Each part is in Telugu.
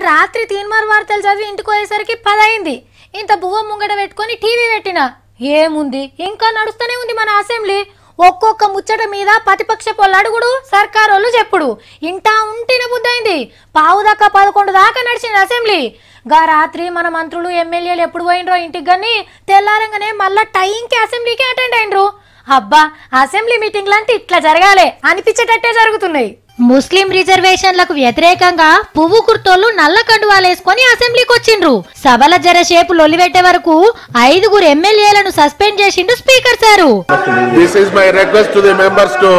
రాత్రి తీన్మార్ వార్తలు చదివి ఇంటికి పోయేసరికి పదయింది ఇంత బువ్వ ముంగట పెట్టుకొని టీవీ పెట్టిన ఏముంది ఇంకా నడుస్తూనే ఉంది మన అసెంబ్లీ ఒక్కొక్క ముచ్చట మీద ప్రతిపక్ష పొల్లడుగుడు సర్కారోళ్ళు చెప్పుడు ఇంటా ఉంటిన బుద్ధైంది పావు దాకా పదకొండు దాకా నడిచింది అసెంబ్లీ గా రాత్రి మన మంత్రులు ఎమ్మెల్యేలు ఎప్పుడు పోయినరో ఇంటికి కానీ తెల్లారంగానే మళ్ళా టైంకి అసెంబ్లీకి అటెండ్ అయినరు అబ్బా అసెంబ్లీ మీటింగ్లు అంటే ఇట్లా జరగాలే అనిపించేటట్టే జరుగుతున్నాయి ముస్లిం రిజర్వేషన్లకు వ్యతిరేకంగా పువ్వు కుర్తోళ్లు నల్ల కండువాలేసుకొని అసెంబ్లీకి వచ్చిండ్రు సభల జరసేపు లొల్లిపెట్టే వరకు ఐదుగురు ఎమ్మెల్యేలను సస్పెండ్ చేసిండు speaker sir This is my request to the members to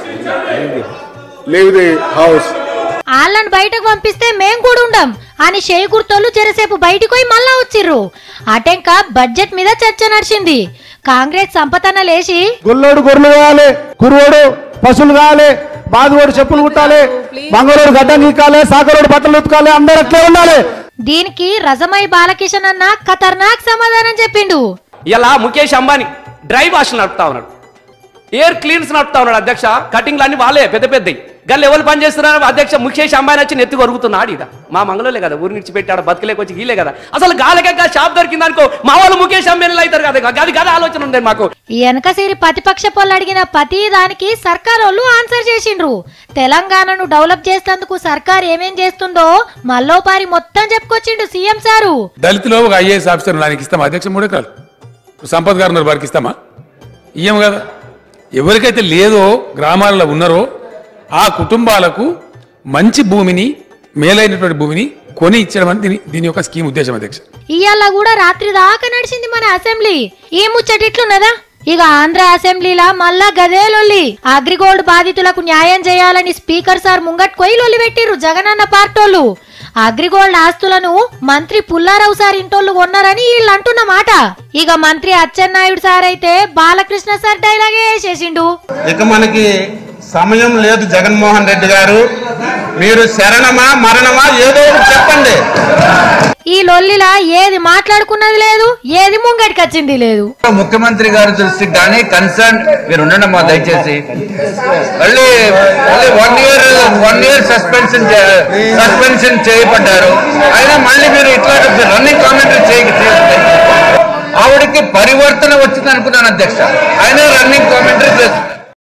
leave the house. వాళ్ళని బయటకు పంపిస్తే మేం కూడా ఉండం అని చేకూర్తోళ్ళు జరసేపు బయటికి పోయి మళ్ళా వచ్చిర్రు అటెంక బడ్జెట్ మీద చర్చ నడిచింది కాంగ్రెస్ సంపతన లేచి గుల్లోడు గొర్రెలు కావాలి కురువోడు పశువులు కావాలి బాదుగోడు చెప్పులు కుట్టాలి మంగళోడు గడ్డం గీకాలి సాకరోడు బట్టలు ఉతకాలి అందరు అట్లే ఉండాలి దీనికి రజమై బాలకిషన్ అన్న ఖతర్నాక్ సమాధానం చెప్పిండు ఇలా ముఖేష్ అంబానీ డ్రై వాష్లు నడుపుతా ఉన్నాడు ఎయిర్ క్లీన్స్ నడుపుతా ఉన్నాడు అధ్యక్ష కటింగ్లు అన్ని వాళ్ళే పెద్ద పెద్దవి గల్లు ఎవరు పని చేస్తున్నారు అధ్యక్ష ముఖేష్ అంబానీ వచ్చి నెత్తి కొరుగుతున్నాడు ఇక మా మంగళలే కదా ఊరి నుంచి పెట్టాడు బతుకలేకి వచ్చి గీలే కదా అసలు గాలక షాప్ దొరికింది అనుకో మా వాళ్ళు ముఖేష్ అంబానీలు అవుతారు కదా గది గది ఆలోచన ఉంది మాకు ఈ వెనకసిరి ప్రతిపక్ష పొల్లు అడిగిన ప్రతి దానికి సర్కారోళ్ళు ఆన్సర్ చేసిండ్రు తెలంగాణను డెవలప్ చేసేందుకు సర్కార్ ఏమేం చేస్తుందో మల్లోపారి మొత్తం చెప్పుకొచ్చిండు సీఎం సారు దళితులో ఒక ఐఏఎస్ ఆఫీసర్ దానికి ఇస్తామా అధ్యక్ష మూడు ఎకరాలు ఇప్పుడు సంపత్ గారు ఉన్నారు వారికి ఇస్తామా ఇయ్యం కదా ఎవరికైతే లేదో గ్రామాలలో ఉన్నారో ఆ కుటుంబాలకు మంచి భూమిని మేలైనటువంటి భూమిని కొని ఇచ్చడం అని దీని దీని యొక్క స్కీమ్ ఉద్దేశం అధ్యక్ష ఇవాళ కూడా రాత్రి దాకా నడిచింది మన అసెంబ్లీ ఈ ముచ్చటిట్లున్నదా ఇక ఆంధ్ర అసెంబ్లీలా మళ్ళా గదే లొల్లి అగ్రిగోల్డ్ బాధితులకు న్యాయం చేయాలని స్పీకర్ సార్ ముంగట్ కొయ్యి లొల్లి పెట్టిర్రు జగనన్న పార్టోళ్ళు అగ్రిగోల్డ్ ఆస్తులను మంత్రి పుల్లారావు సార్ ఇంటోళ్ళు కొన్నారని వీళ్ళు అంటున్న మాట ఇక మంత్రి అచ్చెన్నాయుడు సార్ అయితే బాలకృష్ణ సార్ డైలాగే వేసేసిండు ఇక మనకి సమయం లేదు జగన్మోహన్ రెడ్డి గారు మీరు శరణమా మరణమా ఏదో ఒకటి చెప్పండి ఈ లొల్లిలా ఏది మాట్లాడుకున్నది లేదు ఏది ముంగటికి వచ్చింది లేదు ముఖ్యమంత్రి గారి దృష్టికి కానీ కన్సర్న్ మీరు ఉండండి మా దయచేసి మళ్ళీ మళ్ళీ one year one year suspension suspension చేయబడ్డారు అయినా మళ్ళీ మీరు ఇట్లా రన్నింగ్ కామెంటరీ చేయ ఆవిడకి పరివర్తన వచ్చింది అనుకున్నాను అధ్యక్ష అయినా రన్నింగ్ కామెంటరీ చేస్తున్నారు